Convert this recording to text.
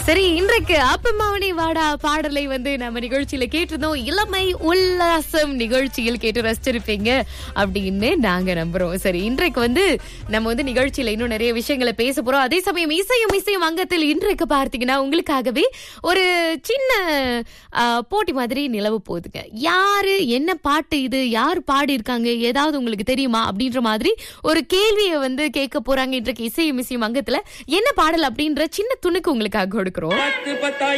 சரி இன்றைக்கு அப்பம்மாவனி வாடா பாடலை வந்து நம்ம நிகழ்ச்சியில கேட்டிருந்தோம் இளமை உல்லாசம் நிகழ்ச்சியில் கேட்டு ரசிச்சிருப்பீங்க அப்படின்னு நாங்க நம்புறோம் சரி இன்றைக்கு வந்து நம்ம வந்து நிகழ்ச்சியில இன்னும் நிறைய விஷயங்களை பேச போறோம் அதே சமயம் இசையும் இசையும் அங்கத்தில் இன்றைக்கு பார்த்தீங்கன்னா உங்களுக்காகவே ஒரு சின்ன ஆ, போட்டி மாதிரி நிலவு போகுதுங்க யாரு என்ன பாட்டு இது யார் பாடி இருக்காங்க ஏதாவது உங்களுக்கு தெரியுமா அப்படின்ற மாதிரி ஒரு கேள்வியை வந்து கேட்க போறாங்க இன்றைக்கு இசையும் இசையும் அங்கத்துல என்ன பாடல் அப்படின்ற சின்ன துணுக்கு உங்களுக்காக கொடுக்குறோம் பத்து பத்தாய்